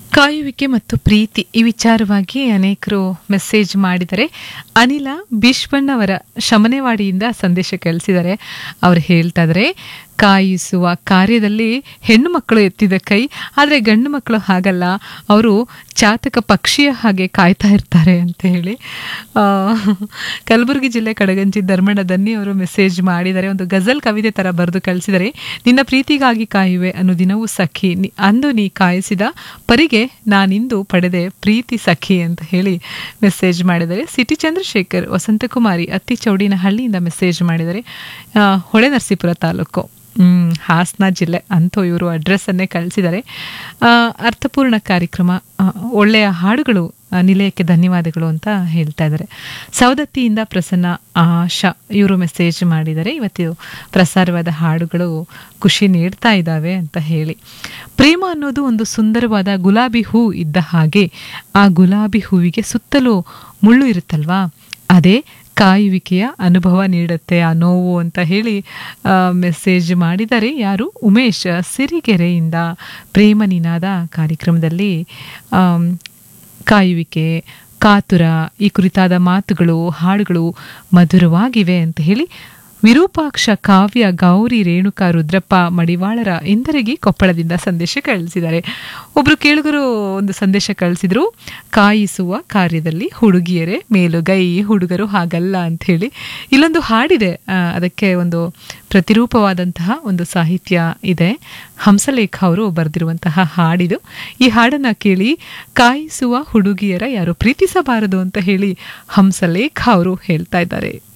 ಕಾಯುವಿಕೆ ಮತ್ತು ಪ್ರೀತಿ ಈ ವಿಚಾರವಾಗಿ ಅನೇಕರು ಮೆಸೇಜ್ ಮಾಡಿದರೆ ಅನಿಲ ಭೀಷ್ಮಣ್ಣವರ ಶಮನೆವಾಡಿಯಿಂದ ಸಂದೇಶ ಕಳಿಸಿದ್ದಾರೆ ಅವ್ರು ಹೇಳ್ತಾ ಇದ್ದಾರೆ ಕಾಯಿಸುವ ಕಾರ್ಯದಲ್ಲಿ ಹೆಣ್ಣು ಮಕ್ಕಳು ಎತ್ತಿದ ಕೈ ಆದರೆ ಗಂಡು ಮಕ್ಕಳು ಹಾಗಲ್ಲ ಅವರು ಚಾತಕ ಪಕ್ಷಿಯ ಹಾಗೆ ಕಾಯ್ತಾ ಇರ್ತಾರೆ ಅಂತ ಹೇಳಿ ಆ, ಕಲಬುರಗಿ ಜಿಲ್ಲೆ ಕಡಗಂಜಿ ಧರ್ಮಣ್ಣ ದನ್ನಿ ಅವರು ಮೆಸೇಜ್ ಮಾಡಿದ್ದಾರೆ ಒಂದು ಗಜಲ್ ಕವಿತೆ ತರ ಬರೆದು ಕಳಿಸಿದರೆ ನಿನ್ನ ಪ್ರೀತಿಗಾಗಿ ಕಾಯುವೆ ಅನ್ನು ದಿನವೂ ಸಖಿ ನಿ- ಅಂದು ನೀ ಕಾಯಿಸಿದ ಪರಿಗೆ ನಾನಿಂದು ಪಡೆದೆ ಪ್ರೀತಿ ಸಖಿ ಅಂತ ಹೇಳಿ ಮೆಸೇಜ್ ಮಾಡಿದ್ದಾರೆ ಸಿಟಿ ಚಂದ್ರಶೇಖರ್ ವಸಂತಕುಮಾರಿ ಅತ್ತಿ ಚೌಡಿನಹಳ್ಳಿಯಿಂದ ಮೆಸೇಜ್ ಮಾಡಿದ್ದಾರೆ ಆ, ಹೊಳೆ ನರಸೀಪುರ ತಾಲೂಕು ಹ್ಮ್, ಹಾಸನ ಜಿಲ್ಲೆ ಅಂತೂ ಇವರು ಅಡ್ರೆಸ್ಸನ್ನೇ ಕಳಿಸಿದ್ದಾರೆ ಆ, ಅರ್ಥಪೂರ್ಣ ಕಾರ್ಯಕ್ರಮ ಆ, ಒಳ್ಳೆಯ ಹಾಡುಗಳು ಆ, ನಿಲಯಕ್ಕೆ ಧನ್ಯವಾದಗಳು ಅಂತ ಹೇಳ್ತಾ ಇದ್ದಾರೆ ಸವದತ್ತಿಯಿಂದ ಪ್ರಸನ್ನ ಆಶಾ ಇವರು ಮೆಸೇಜ್ ಮಾಡಿದ್ದಾರೆ ಇವತ್ತು ಪ್ರಸಾರವಾದ ಹಾಡುಗಳು ಖುಷಿ ನೀಡ್ತಾ ಇದ್ದಾವೆ ಅಂತ ಹೇಳಿ ಪ್ರೇಮ ಅನ್ನೋದು ಒಂದು ಸುಂದರವಾದ ಗುಲಾಬಿ ಹೂ ಇದ್ದ ಹಾಗೆ ಆ ಗುಲಾಬಿ ಹೂವಿಗೆ ಸುತ್ತಲೂ ಮುಳ್ಳು ಇರುತ್ತಲ್ವಾ ಅದೇ ಕಾಯುವಿಕೆಯ ಅನುಭವ ನೀಡುತ್ತೆ ಆ ನೋವು ಅಂತ ಹೇಳಿ ಮೆಸೇಜ್ ಮಾಡಿದ್ದಾರೆ ಯಾರು ಉಮೇಶ್ ಸಿರಿಗೆರೆಯಿಂದ ಪ್ರೇಮ ನಿನಾದ ಕಾರ್ಯಕ್ರಮದಲ್ಲಿ ಆಮ್, ಕಾಯುವಿಕೆ ಕಾತುರ ಈ ಕುರಿತಾದ ಮಾತುಗಳು ಹಾಡುಗಳು ಮಧುರವಾಗಿವೆ ಅಂತ ಹೇಳಿ ವಿರೂಪಾಕ್ಷ ಕಾವ್ಯ ಗೌರಿ ರೇಣುಕಾ ರುದ್ರಪ್ಪ ಮಡಿವಾಳರ ಇಂದರಗಿ ಕೊಪ್ಪಳದಿಂದ ಸಂದೇಶ ಕಳಿಸಿದ್ದಾರೆ ಒಬ್ರು ಕೇಳುಗರು ಒಂದು ಸಂದೇಶ ಕಳಿಸಿದ್ರು ಕಾಯಿಸುವ ಕಾರ್ಯದಲ್ಲಿ ಹುಡುಗಿಯರೇ ಮೇಲುಗೈ ಹುಡುಗರು ಹಾಗಲ್ಲ ಅಂತ ಹೇಳಿ ಇಲ್ಲೊಂದು ಹಾಡಿದೆ ಆ, ಅದಕ್ಕೆ ಒಂದು ಪ್ರತಿರೂಪವಾದಂತಹ ಒಂದು ಸಾಹಿತ್ಯ ಇದೆ ಹಂಸಲೇಖ ಅವರು ಬರೆದಿರುವಂತಹ ಹಾಡಿದು ಈ ಹಾಡನ್ನ ಕೇಳಿ ಕಾಯಿಸುವ ಹುಡುಗಿಯರ ಯಾರು ಪ್ರೀತಿಸಬಾರದು ಅಂತ ಹೇಳಿ ಹಂಸಲೇಖ ಅವರು ಹೇಳ್ತಾ ಇದ್ದಾರೆ